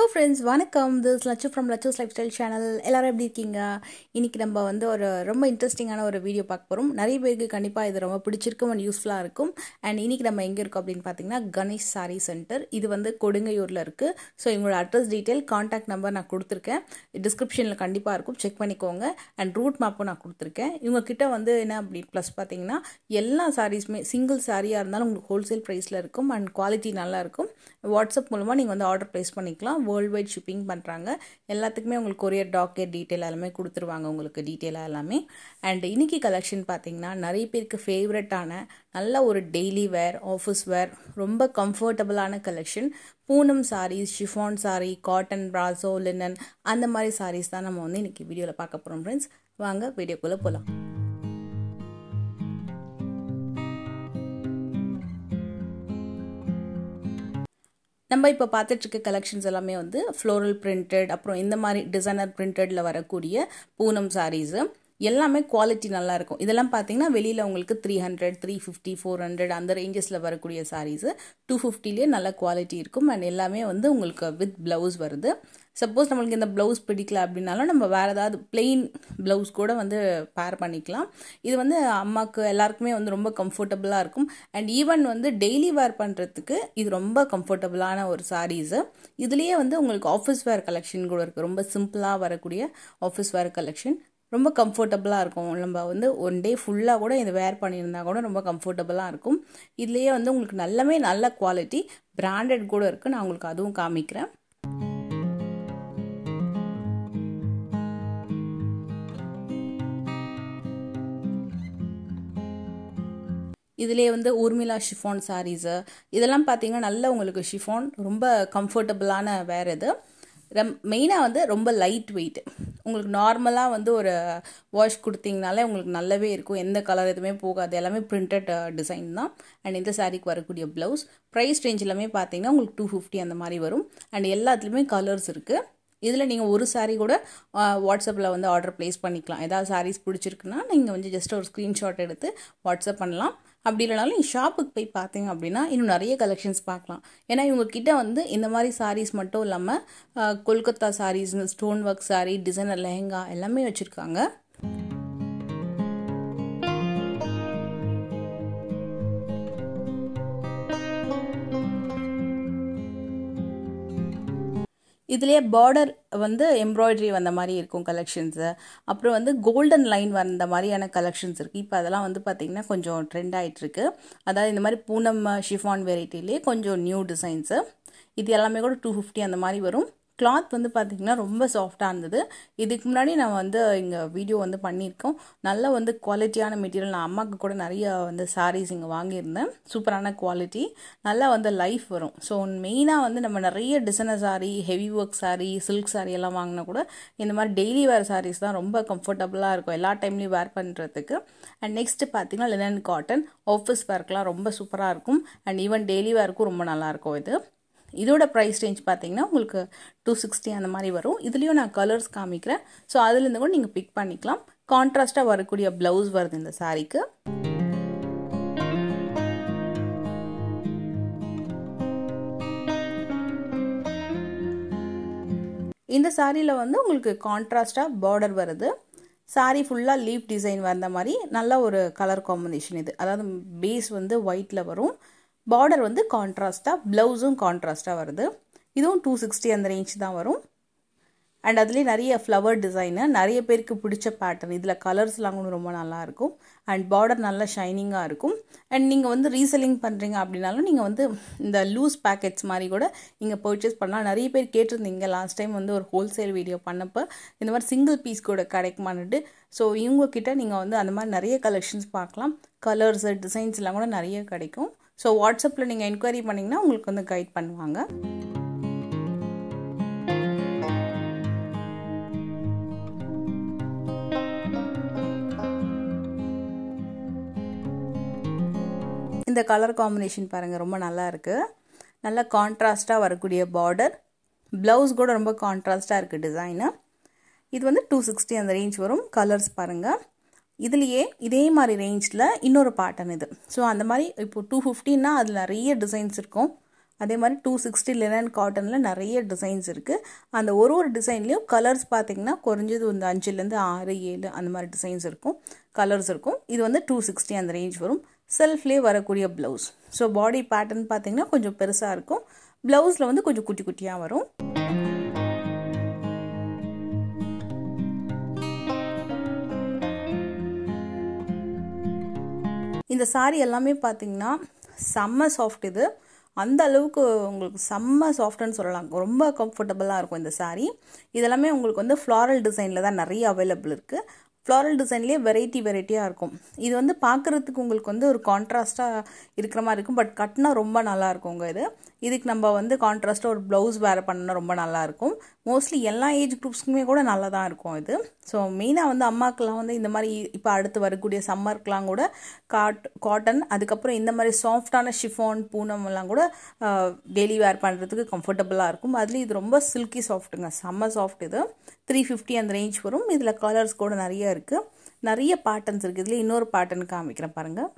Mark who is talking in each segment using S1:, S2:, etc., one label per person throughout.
S1: friends வணக்கம் this Lachu from Lachu's lifestyle channel எல்லாரும் எப்படி இருக்கீங்க இன்னைக்கு நம்ம வந்து ஒரு ரொம்ப இன்ட்ரெஸ்டிங்கான ஒரு வீடியோ பார்க்க போகிறோம் நிறைய பேருக்கு கண்டிப்பாக இது ரொம்ப பிடிச்சிருக்கும் அண்ட் யூஸ்ஃபுல்லாக இருக்கும் அண்ட் இன்னைக்கு நம்ம எங்கே இருக்கோம் அப்படின்னு பார்த்தீங்கன்னா கணேஷ் சாரி சென்டர் இது வந்து கொடுங்கையூரில் இருக்குது ஸோ இவங்களோட அட்ரஸ் டீட்டெயில் காண்டாக்ட் நம்பர் நான் கொடுத்துருக்கேன் டிஸ்கிரிப்ஷனில் கண்டிப்பாக இருக்கும் செக் பண்ணிக்கோங்க அண்ட் ரூட் மேப்பும் நான் கொடுத்துருக்கேன் இவங்க கிட்ட வந்து என்ன அப்படி ப்ளஸ் பார்த்தீங்கன்னா எல்லா சாரீஸுமே சிங்கிள் சாரியாக இருந்தாலும் உங்களுக்கு ஹோல்சேல் ப்ரைஸில் இருக்கும் அண்ட் குவாலிட்டி நல்லா இருக்கும் வாட்ஸ்அப் மூலமாக நீங்கள் வந்து ஆர்டர் ப்ளேஸ் பண்ணிக்கலாம் வேர்ல்டு வைட் ஷிப்பிங் பண்ணுறாங்க எல்லாத்துக்குமே உங்களுக்கு கொரியர் டாக்கெட் டீட்டெயில் எல்லாமே கொடுத்துருவாங்க உங்களுக்கு டீட்டெயிலாக எல்லாமே அண்ட் இன்னைக்கு கலெக்ஷன் பார்த்தீங்கன்னா நிறைய பேருக்கு ஃபேவரட்டான நல்ல ஒரு டெய்லி வேர் ஆஃபீஸ் வேர் ரொம்ப கம்ஃபர்டபுளான collection Poonam saris chiffon sari cotton brasso linen அந்த மாதிரி சாரீஸ் தான் நம்ம வந்து இன்னைக்கு வீடியோவில் பார்க்க போகிறோம் ஃப்ரெண்ட்ஸ் வாங்க வீடியோக்குள்ளே போகலாம் நம்ம இப்போ பார்த்துட்ருக்க கலெக்ஷன்ஸ் எல்லாமே வந்து ஃப்ளோரல் பிரிண்டட் அப்புறம் இந்த மாதிரி டிசைனர் பிரிண்டடில் வரக்கூடிய பூனம் சாரீஸு எல்லாமே குவாலிட்டி நல்லா இருக்கும் இதெல்லாம் பார்த்தீங்கன்னா வெளியில் உங்களுக்கு three hundred three fifty four hundred அந்த ரேஞ்சஸில் வரக்கூடிய சாரீஸு டூ ஃபிஃப்டிலேயே நல்ல குவாலிட்டி இருக்கும் அண்ட் எல்லாமே வந்து உங்களுக்கு வித் ப்ளவுஸ் வருது சப்போஸ் நம்மளுக்கு இந்த ப்ளவுஸ் பிடிக்கல அப்படின்னாலும் நம்ம வேறு ஏதாவது பிளெயின் ப்ளவுஸ் கூட வந்து பேர் பண்ணிக்கலாம் இது வந்து அம்மாவுக்கு எல்லாருக்குமே வந்து ரொம்ப கம்ஃபர்டபுளாக இருக்கும் அண்ட் ஈவன் வந்து டெய்லி வேர் பண்ணுறதுக்கு இது ரொம்ப கம்ஃபர்டபுளான ஒரு சாரீஸு இதுலேயே வந்து உங்களுக்கு ஆஃபீஸ் வேர் கலெக்ஷன் கூட இருக்குது ரொம்ப சிம்பிளாக வரக்கூடிய ஆஃபீஸ் வேர் கலெக்ஷன் ரொம்ப கம்ஃபர்டபுளாக இருக்கும் நம்ம வந்து ஒன் டே ஃபுல்லாக கூட இது வேர் பண்ணியிருந்தா கூட ரொம்ப கம்ஃபர்டபுளாக இருக்கும் இதுலேயே வந்து உங்களுக்கு நல்லமே நல்ல குவாலிட்டி பிராண்டட் கூட இருக்குது நான் உங்களுக்கு அதுவும் காமிக்கிறேன் இதுலேயே வந்து ஊர்மிளா ஷிஃபான் சாரீஸு இதெல்லாம் பார்த்தீங்கன்னா நல்ல உங்களுக்கு ஷிஃபான் ரொம்ப கம்ஃபர்டபுளான வேறு இது ரம் மெயினாக வந்து ரொம்ப லைட் வெயிட் உங்களுக்கு நார்மலாக வந்து ஒரு வாஷ் கொடுத்தீங்கனாலே உங்களுக்கு நல்லாவே இருக்கும் எந்த கலர் எதுவுமே போகாது எல்லாமே பிரிண்டட் டிசைன் தான் அண்ட் இந்த சாரீக்கு வரக்கூடிய ப்ளவுஸ் ப்ரைஸ் ரேஞ்ச் எல்லாமே பார்த்தீங்கன்னா உங்களுக்கு டூ ஃபிஃப்டி அந்த மாதிரி வரும் அண்ட் எல்லாத்துலேயுமே கலர்ஸ் இருக்குது இதில் நீங்கள் ஒரு சாரீ கூட வாட்ஸ்அப்பில் வந்து ஆர்டர் ப்ளேஸ் பண்ணிக்கலாம் ஏதாவது சாரீஸ் பிடிச்சிருக்குன்னா நீங்கள் வந்து ஜஸ்ட் ஒரு ஸ்க்ரீன்ஷாட் எடுத்து வாட்ஸ்அப் பண்ணலாம் அப்படி இல்லைனாலும் நீங்கள் ஷாப்புக்கு போய் பார்த்தீங்க அப்படின்னா இன்னும் நிறைய கலெக்ஷன்ஸ் பார்க்கலாம் ஏன்னா இவங்க கிட்ட வந்து இந்த மாதிரி சாரீஸ் மட்டும் இல்லாமல் Kolkata saris stone work sari designer lehenga எல்லாமே வச்சுருக்காங்க இதுலேயே பார்டர் வந்து எம்ப்ராய்டரி வந்த மாதிரி இருக்கும் கலெக்ஷன்ஸு அப்புறம் வந்து கோல்டன் லைன் வந்த மாதிரியான கலெக்ஷன்ஸ் இருக்குது இப்போ அதெல்லாம் வந்து பார்த்திங்கன்னா கொஞ்சம் ட்ரெண்ட் ஆகிட்டுருக்கு அதாவது இந்த மாதிரி பூனம் ஷிஃபான் வெரைட்டிலே கொஞ்சம் நியூ டிசைன்ஸு இது எல்லாமே கூட டூ ஃபிஃப்டி அந்த மாதிரி வரும் கிளாத் வந்து பார்த்திங்கன்னா ரொம்ப சாஃப்டாக இருந்தது இதுக்கு முன்னாடி நான் வந்து இங்கே வீடியோ வந்து பண்ணியிருக்கோம் நல்ல வந்து குவாலிட்டியான மெட்டீரியல் நான் அம்மாவுக்கு கூட நிறைய வந்து சாரீஸ் இங்கே வாங்கியிருந்தேன் சூப்பரான குவாலிட்டி நல்லா வந்து லைஃப் வரும் ஸோ மெயினாக வந்து நம்ம நிறைய designer sari heavy work sari silk sari எல்லாம் வாங்கினா கூட இந்த மாதிரி டெய்லி வேர் சாரீஸ் தான் ரொம்ப கம்ஃபர்டபுளாக இருக்கும் எல்லா டைம்லேயும் வேர் பண்ணுறதுக்கு அண்ட் நெக்ஸ்ட் பார்த்தீங்கன்னா லினன் காட்டன் ஆஃபீஸ் வேர்க்கெலாம் ரொம்ப சூப்பராக இருக்கும் அண்ட் ஈவன் டெய்லி வேர்க்கும் ரொம்ப நல்லாயிருக்கும் இது இதோட ப்ரைஸ் ரேஞ்ச் பார்த்தீங்கன்னா உங்களுக்கு டூ சிக்ஸ்டி அந்த மாதிரி வரும் இதுலேயும் நான் கலர்ஸ் காமிக்கிறேன் ஸோ அதுலேருந்து கூட நீங்கள் பிக் பண்ணிக்கலாம் கான்ட்ராஸ்ட்டாக வரக்கூடிய ப்ளவுஸ் வருது இந்த சாரீக்கு இந்த சாரியில் வந்து உங்களுக்கு கான்ட்ராஸ்டாக பார்டர் வருது சாரீ ஃபுல்லாக லீஃப் டிசைன் வந்த மாதிரி நல்ல ஒரு கலர் காம்பினேஷன் இது அதாவது பேஸ் வந்து ஒயிட்டில் வரும் பார்டர் வந்து கான்ட்ராஸ்ட்டாக ப்ளவுஸும் கான்ட்ராஸ்ட்டாக வருது இதுவும் டூ சிக்ஸ்டி அந்த ரேஞ்ச் தான் வரும் அண்ட் அதுலேயே நிறைய ஃப்ளவர் டிசைனு நிறைய பேருக்கு பிடிச்ச பேட்டர்ன் இதில் கலர்ஸ்லாம் கூட ரொம்ப நல்லாயிருக்கும் அண்ட் பார்டர் நல்லா ஷைனிங்காக இருக்கும் அண்ட் நீங்கள் வந்து ரீசெல்லிங் பண்ணுறீங்க அப்படின்னாலும் நீங்கள் வந்து இந்த லூஸ் பேக்கெட்ஸ் மாதிரி கூட நீங்கள் பர்ச்சேஸ் பண்ணலாம் நிறைய பேர் கேட்டிருந்தீங்க லாஸ்ட் டைம் வந்து ஒரு ஹோல்சேல் வீடியோ பண்ணப்போ இந்த மாதிரி சிங்கிள் பீஸ் கூட கிடைக்குமான்ட்டு ஸோ இவங்கக்கிட்ட நீங்கள் வந்து அந்த மாதிரி நிறைய கலெக்ஷன்ஸ் பார்க்கலாம் கலர்ஸு டிசைன்ஸ் எல்லாம் கூட நிறைய கிடைக்கும் ஸோ வாட்ஸ்அப்பில் நீங்கள் என்கொயரி பண்ணிங்கன்னா உங்களுக்கு வந்து கைட் பண்ணுவாங்க இந்த கலர் காம்பினேஷன் பாருங்கள் ரொம்ப நல்லா இருக்குது நல்லா கான்ட்ராஸ்ட்டாக வரக்கூடிய பார்டர் ப்ளவுஸ் கூட ரொம்ப கான்ட்ராஸ்ட்டாக இருக்குது டிசைனு இது வந்து டூ சிக்ஸ்டி அந்த ரேஞ்ச் வரும் கலர்ஸ் பாருங்கள் இதுலேயே இதே மாதிரி ரேஞ்சில் இன்னொரு பேட்டர்ன் இது ஸோ அந்த மாதிரி இப்போ டூ ஃபிஃப்டின்னா அதில் நிறைய டிசைன்ஸ் இருக்கும் அதே மாதிரி டூ சிக்ஸ்டி லினன் காட்டனில் நிறைய டிசைன்ஸ் இருக்குது அந்த ஒரு ஒரு டிசைன்லேயும் கலர்ஸ் பார்த்தீங்கன்னா குறைஞ்சது வந்து அஞ்சுலேருந்து ஆறு ஏழு அந்த மாதிரி டிசைன்ஸ் இருக்கும் கலர்ஸ் இருக்கும் இது வந்து டூ சிக்ஸ்டி அந்த ரேஞ்ச் வரும் செல்ஃப்லேயே வரக்கூடிய ப்ளவுஸ் ஸோ பாடி பேட்டர்ன் பார்த்தீங்கன்னா கொஞ்சம் பெருசாக இருக்கும் ப்ளவுஸில் வந்து கொஞ்சம் குட்டி குட்டியாக வரும் இந்த சாரீ எல்லாமே பார்த்தீங்கன்னா செம்ம சாஃப்ட் இது அந்த அளவுக்கு உங்களுக்கு செம்ம சாஃப்ட்னு சொல்லலாம் ரொம்ப கம்ஃபர்டபுளாக இருக்கும் இந்த சாரீ இதெல்லாமே உங்களுக்கு வந்து ஃப்ளாரல் டிசைனில் தான் நிறைய அவைலபிள் இருக்குது ஃப்ளாரல் டிசைன்லேயே வெரைட்டி வெரைட்டியாக இருக்கும் இது வந்து பார்க்குறதுக்கு உங்களுக்கு வந்து ஒரு கான்ட்ராஸ்ட்டாக இருக்கிற மாதிரி இருக்கும் பட் கட்டினா ரொம்ப நல்லாயிருக்குங்க இது இதுக்கு நம்ம வந்து கான்ட்ராஸ்ட்டாக ஒரு ப்ளவுஸ் வேறு பண்ணால் ரொம்ப நல்லாயிருக்கும் மோஸ்ட்லி எல்லா ஏஜ் குரூப்ஸ்க்குமே கூட நல்லா தான் இருக்கும் இது ஸோ மெயினாக வந்து அம்மாக்கெலாம் வந்து இந்த மாதிரி இப்போ அடுத்து வரக்கூடிய சம்மருக்கெலாம் கூட காட் காட்டன் அதுக்கப்புறம் இந்த மாதிரி சாஃப்டான ஷிஃபான் பூனம் எல்லாம் கூட டெய்லி வேர் பண்ணுறதுக்கு கம்ஃபர்டபுளாக இருக்கும் அதுலேயும் இது ரொம்ப சில்கி சாஃப்ட்டுங்க செம்ம சாஃப்ட் இது த்ரீ ஃபிஃப்டி அந்த ரேஞ்ச் வரும் இதில் கலர்ஸ் கூட நிறைய இருக்குது நிறைய பேட்டர்ன்ஸ் இருக்குது இதில் இன்னொரு பேட்டர்ன் காமிக்கிறேன் பாருங்கள்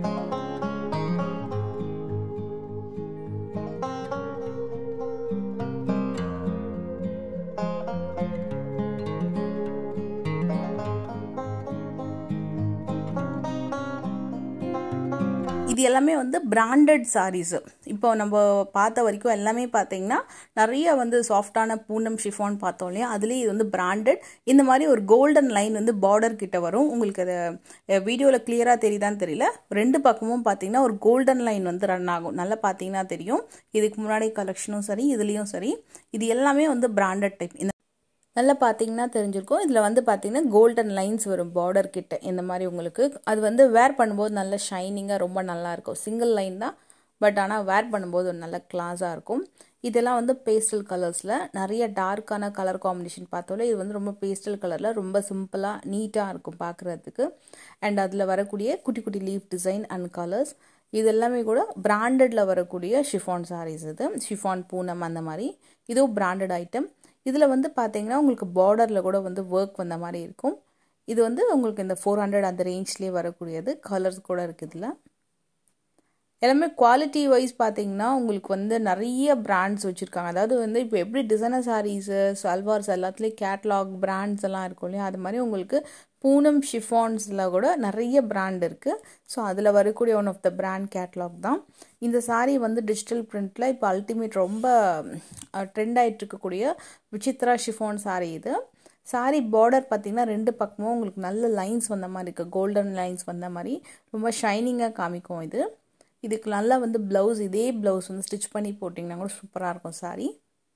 S1: இது எல்லாமே வந்து பிராண்டட் சாரீஸு இப்போ நம்ம பார்த்த வரைக்கும் எல்லாமே பார்த்தீங்கன்னா நிறைய வந்து சாஃப்டான பூனம் ஷிஃபான் பார்த்தோம் இல்லையா அதுலேயே இது வந்து பிராண்டட் இந்த மாதிரி ஒரு கோல்டன் லைன் வந்து பார்டர் கிட்ட வரும் உங்களுக்கு அது வீடியோவில் கிளியராக தெரியுதான்னு தெரியல ரெண்டு பக்கமும் பார்த்தீங்கன்னா ஒரு கோல்டன் லைன் வந்து ரன் ஆகும் நல்லா பார்த்தீங்கன்னா தெரியும் இதுக்கு முன்னாடி கலெக்ஷனும் சரி இதுலேயும் சரி இது எல்லாமே வந்து பிராண்டட் டைப் இந்த நல்லா பார்த்தீங்கன்னா தெரிஞ்சிருக்கும் இதில் வந்து பார்த்தீங்கன்னா கோல்டன் லைன்ஸ் வரும் பார்டர் கிட்ட இந்த மாதிரி உங்களுக்கு அது வந்து வேர் பண்ணும்போது நல்ல ஷைனிங்காக ரொம்ப நல்லாயிருக்கும் சிங்கிள் லைன் தான் பட் ஆனால் வேர் பண்ணும்போது ஒரு நல்ல கிளாஸாக இருக்கும் இதெல்லாம் வந்து பேஸ்டல் கலர்ஸில் நிறைய டார்க்கான கலர் காம்பினேஷன் பார்த்தோம்ல இது வந்து ரொம்ப பேஸ்டல் கலரில் ரொம்ப சிம்பிளாக நீட்டாக இருக்கும் பார்க்குறதுக்கு அண்ட் அதில் வரக்கூடிய குட்டி குட்டி லீஃப் டிசைன் அண்ட் கலர்ஸ் இது எல்லாமே கூட பிராண்டடில் வரக்கூடிய ஷிஃபான் சாரீஸ் இது ஷிஃபான் பூனம் அந்த மாதிரி இதுவும் பிராண்டட் ஐட்டம் இதில் வந்து பார்த்தீங்கன்னா உங்களுக்கு பார்டரில் கூட வந்து ஒர்க் வந்த மாதிரி இருக்கும் இது வந்து உங்களுக்கு இந்த ஃபோர் ஹண்ட்ரட் அந்த ரேஞ்ச்லேயே வரக்கூடியது கலர்ஸ் கூட இருக்குது இதில் எல்லாமே குவாலிட்டி வைஸ் பார்த்தீங்கன்னா உங்களுக்கு வந்து நிறைய பிராண்ட்ஸ் வச்சுருக்காங்க அதாவது வந்து இப்போ எப்படி டிசைனர் சாரீஸு சல்வார்ஸ் எல்லாத்துலேயும் கேட்லாக் பிராண்ட்ஸ் எல்லாம் இருக்கும் இல்லையா அது மாதிரி உங்களுக்கு பூனம் ஷிஃபான்ஸில் கூட நிறைய பிராண்ட் இருக்குது ஸோ அதில் வரக்கூடிய one of the brand catalogue தான் இந்த சாரீ வந்து டிஜிட்டல் பிரிண்டில் இப்போ அல்டிமேட் ரொம்ப ட்ரெண்ட் ஆகிட்டு இருக்கக்கூடிய விசித்ரா ஷிஃபான் சாரீ இது சாரீ பார்டர் பார்த்திங்கன்னா ரெண்டு பக்கமும் உங்களுக்கு நல்ல லைன்ஸ் வந்த மாதிரி இருக்குது கோல்டன் லைன்ஸ் வந்த மாதிரி ரொம்ப ஷைனிங்காக காமிக்கும் இது இதுக்கு நல்லா வந்து ப்ளவுஸ் இதே ப்ளவுஸ் வந்து ஸ்டிச் பண்ணி போட்டிங்கன்னா கூட சூப்பராக இருக்கும் சாரீ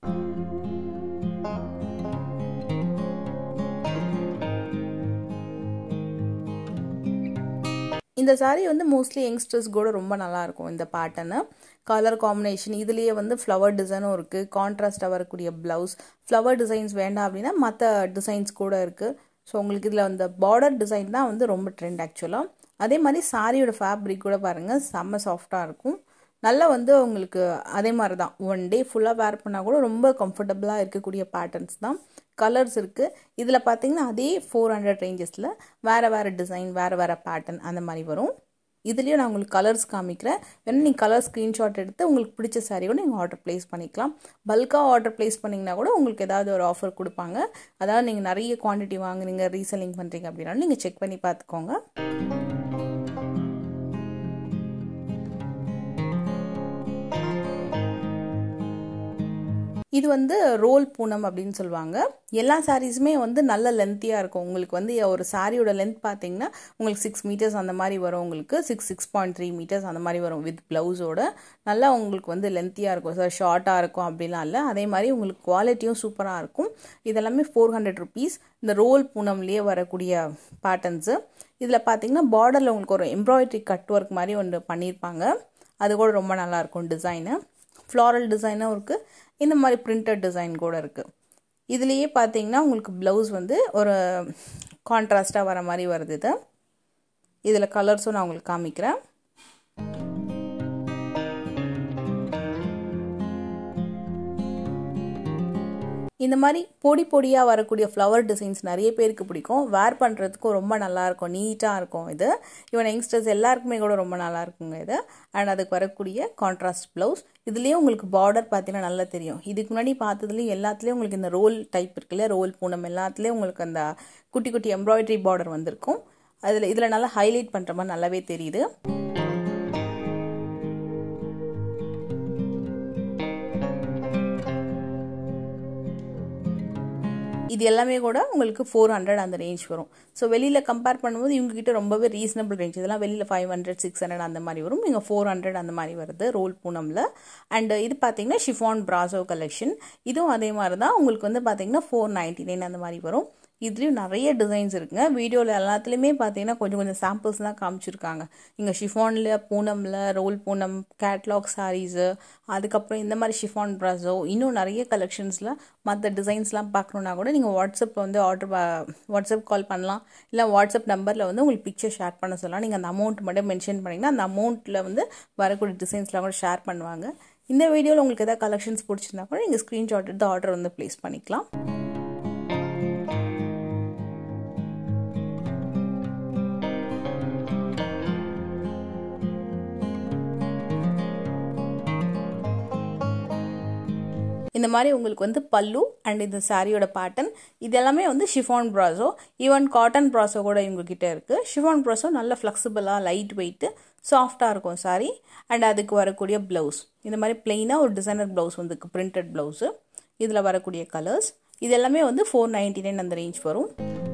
S1: இந்த சாரீ வந்து மோஸ்ட்லி யங்ஸ்டர்ஸ் கூட ரொம்ப நல்லாயிருக்கும் இந்த பேட்டர்னு கலர் காம்பினேஷன் இதுலேயே வந்து ஃப்ளவர் டிசைனும் இருக்குது கான்ட்ராஸ்டாக வரக்கூடிய ப்ளவுஸ் ஃப்ளவர் டிசைன்ஸ் வேண்டாம் அப்படின்னா மற்ற டிசைன்ஸ் கூட இருக்குது ஸோ உங்களுக்கு இதில் அந்த பார்டர் டிசைன் தான் வந்து ரொம்ப ட்ரெண்ட் ஆக்சுவலாக அதே மாதிரி சாரியோட ஃபேப்ரிக் கூட பாருங்கள் செம்ம சாஃப்டாக இருக்கும் நல்லா வந்து உங்களுக்கு அதே மாதிரி தான் ஒன் டே ஃபுல்லாக வேர் பண்ணால் கூட ரொம்ப கம்ஃபர்டபுளாக இருக்கக்கூடிய பேட்டர்ன்ஸ் தான் கலர்ஸ் இருக்குது இதில் பார்த்தீங்கன்னா அதே ஃபோர் ஹண்ட்ரட் ரேஞ்சஸில் வேறு வேறு டிசைன் வேறு வேறு பேட்டர்ன் அந்த மாதிரி வரும் இதுலேயும் நான் உங்களுக்கு கலர்ஸ் காமிக்கிறேன் வேணும் நீங்கள் கலர் ஸ்க்ரீன்ஷாட் எடுத்து உங்களுக்கு பிடிச்ச சாரீ கூட நீங்கள் ஆர்டர் ப்ளேஸ் பண்ணிக்கலாம் பல்காக ஆர்டர் ப்ளேஸ் பண்ணிங்கன்னா கூட உங்களுக்கு ஏதாவது ஒரு ஆஃபர் கொடுப்பாங்க அதாவது நீங்கள் நிறைய குவான்டிட்டி வாங்குறீங்க ரீசெல்லிங் பண்ணுறீங்க அப்படின்னாலும் நீங்கள் செக் பண்ணி பார்த்துக்கோங்க இது வந்து ரோல் பூனம் அப்படின்னு சொல்லுவாங்க எல்லா சாரீஸுமே வந்து நல்ல லென்த்தியாக இருக்கும் உங்களுக்கு வந்து ஒரு சாரியோட லென்த் பார்த்தீங்கன்னா உங்களுக்கு சிக்ஸ் மீட்டர்ஸ் அந்த மாதிரி வரும் உங்களுக்கு six six point three metres அந்த மாதிரி வரும் வித் ப்ளவுஸோட நல்லா உங்களுக்கு வந்து லென்த்தியாக இருக்கும் சார் ஷார்ட்டாக இருக்கும் அப்படிலாம் இல்லை அதே மாதிரி உங்களுக்கு குவாலிட்டியும் சூப்பராக இருக்கும் இதெல்லாமே ஃபோர் ஹண்ட்ரட் ருபீஸ் இந்த ரோல் பூனம்லேயே வரக்கூடிய பேட்டர்ன்ஸு இதில் பார்த்தீங்கன்னா பார்டரில் உங்களுக்கு ஒரு எம்ப்ராய்டரி கட் ஒர்க் மாதிரி ஒன்று பண்ணியிருப்பாங்க அது கூட ரொம்ப நல்லாயிருக்கும் டிசைனு ஃப்ளாரல் டிசைனும் இருக்குது இந்த மாதிரி பிரிண்டட் டிசைன் கூட இருக்குது இதுலேயே பார்த்தீங்கன்னா உங்களுக்கு ப்ளவுஸ் வந்து ஒரு கான்ட்ராஸ்டாக வர மாதிரி வருது இது இதில் கலர்ஸும் நான் உங்களுக்கு காமிக்கிறேன் இந்த மாதிரி பொடி பொடியாக வரக்கூடிய ஃப்ளவர் டிசைன்ஸ் நிறைய பேருக்கு பிடிக்கும் வேர் பண்ணுறதுக்கும் ரொம்ப நல்லாயிருக்கும் நீட்டாக இருக்கும் இது ஈவன் யங்ஸ்டர்ஸ் எல்லாருக்குமே கூட ரொம்ப நல்லா இருக்குங்க இது அண்ட் அதுக்கு வரக்கூடிய கான்ட்ராஸ்ட் ப்ளவுஸ் இதுலேயே உங்களுக்கு பார்டர் பார்த்தீங்கன்னா நல்லா தெரியும் இதுக்கு முன்னாடி பார்த்ததுலேயும் எல்லாத்துலேயும் உங்களுக்கு இந்த ரோல் டைப் இருக்குல்ல ரோல் பூனம் எல்லாத்துலேயும் உங்களுக்கு அந்த குட்டி குட்டி எம்ப்ராய்டரி பார்டர் வந்திருக்கும் அதில் இதில் நல்லா ஹைலைட் பண்ணுற மாதிரி நல்லாவே தெரியுது இது எல்லாமே கூட உங்களுக்கு ஃபோர் ஹண்ட்ரட் அந்த ரேஞ்ச் வரும் ஸோ வெளியில் கம்பேர் பண்ணும்போது இவங்ககிட்ட ரொம்பவே ரீசனபிள் ரேஞ்ச் இதெல்லாம் வெளியில் ஃபைவ் ஹண்ட்ரட் சிக்ஸ் ஹண்ட்ரட் அந்த மாதிரி வரும் இங்கே ஃபோர் ஹண்ட்ரட் அந்த மாதிரி வருது ரோல் பூனமில் அண்ட் இது பார்த்தீங்கன்னா ஷிஃபான் பிராசோ கலெக்ஷன் இதுவும் அதே மாதிரி தான் உங்களுக்கு வந்து பார்த்தீங்கன்னா ஃபோர் நைன்டி நைன் அந்த மாதிரி வரும் இதுலேயும் நிறைய டிசைன்ஸ் இருக்குங்க வீடியோவில் எல்லாத்துலேயுமே பார்த்தீங்கன்னா கொஞ்சம் கொஞ்சம் சாம்பிள்ஸ் தான் காமிச்சிருக்காங்க இங்கே ஷிஃபானில் பூனமில் ரோல் பூனம் கேட்லாக் சாரீஸு அதுக்கப்புறம் இந்த மாதிரி ஷிஃபான் ப்ராஸோ இன்னும் நிறைய கலெக்ஷன்ஸில் மற்ற டிசைன்ஸ்லாம் பார்க்கணுன்னா கூட நீங்கள் வாட்ஸ்அப்பில் வந்து ஆர்டர் வாட்ஸ்அப் கால் பண்ணலாம் இல்லை வாட்ஸ்அப் நம்பரில் வந்து உங்களுக்கு பிக்சர் ஷேர் பண்ண சொல்லலாம் நீங்கள் அந்த அமௌண்ட் மட்டும் மென்ஷன் பண்ணிங்கன்னா அந்த அமௌண்ட்டில் வந்து வரக்கூடிய டிசைன்ஸ்லாம் கூட ஷேர் பண்ணுவாங்க இந்த வீடியோவில் உங்களுக்கு எதாவது கலெக்ஷன்ஸ் பிடிச்சிருந்தா கூட நீங்கள் ஸ்க்ரீன்ஷாட் எடுத்து ஆர்டர் வந்து ப்ளேஸ் பண்ணிக்கலாம் இந்த மாதிரி உங்களுக்கு வந்து பல்லு அண்ட் இந்த சாரியோட பேட்டர்ன் இது எல்லாமே வந்து chiffon brasso even cotton brasso கூட இவங்ககிட்ட இருக்குது ஷிஃபான் ப்ராஸோ நல்ல ஃப்ளெக்சிபிளாக லைட் வெயிட்டு சாஃப்டாக இருக்கும் சாரி அண்ட் அதுக்கு வரக்கூடிய ப்ளவுஸ் இந்த மாதிரி பிளெயினாக ஒரு டிசைனர் ப்ளவுஸ் வந்து பிரிண்டட் ப்ளவுஸு இதில் வரக்கூடிய கலர்ஸ் இது எல்லாமே வந்து ஃபோர் நைன்டி நைன் அந்த ரேஞ்ச் வரும்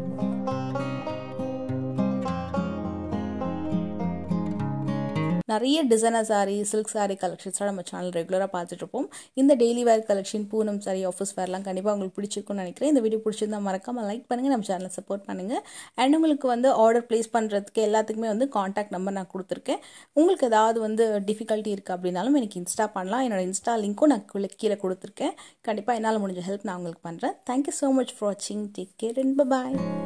S1: நிறைய டிசைனர் சாரீ சில்க் சாரீ கலெக்ஷன்ஸ்லாம் நம்ம சேனல் ரெகுலராக பார்த்துட்ருப்போம் இந்த daily wear collection Poonam sari office வேர்லாம் கண்டிப்பாக உங்களுக்கு பிடிச்சிருக்கும்னு நினைக்கிறேன் இந்த வீடியோ பிடிச்சிருந்தா மறக்காமல் லைக் பண்ணுங்கள் நம்ம சேனலை சப்போர்ட் பண்ணுங்கள் அண்ட் உங்களுக்கு வந்து ஆர்டர் ப்ளேஸ் பண்ணுறதுக்கு எல்லாத்துக்குமே வந்து காண்டாக்ட் நம்பர் நான் கொடுத்துருக்கேன் உங்களுக்கு ஏதாவது வந்து டிஃபிகல்ட்டி இருக்குது அப்படின்னாலும் எனக்கு இன்ஸ்டா பண்ணலாம் என்னோட இன்ஸ்டா லிங்க்கும் நான் கீழே கொடுத்துருக்கேன் கண்டிப்பாக என்னால் முடிஞ்ச ஹெல்ப் நான் உங்களுக்கு பண்ணுறேன் தேங்க்யூ ஸோ மச் ஃபார் வாட்சிங் டேக் கேர் அண்ட் பாய்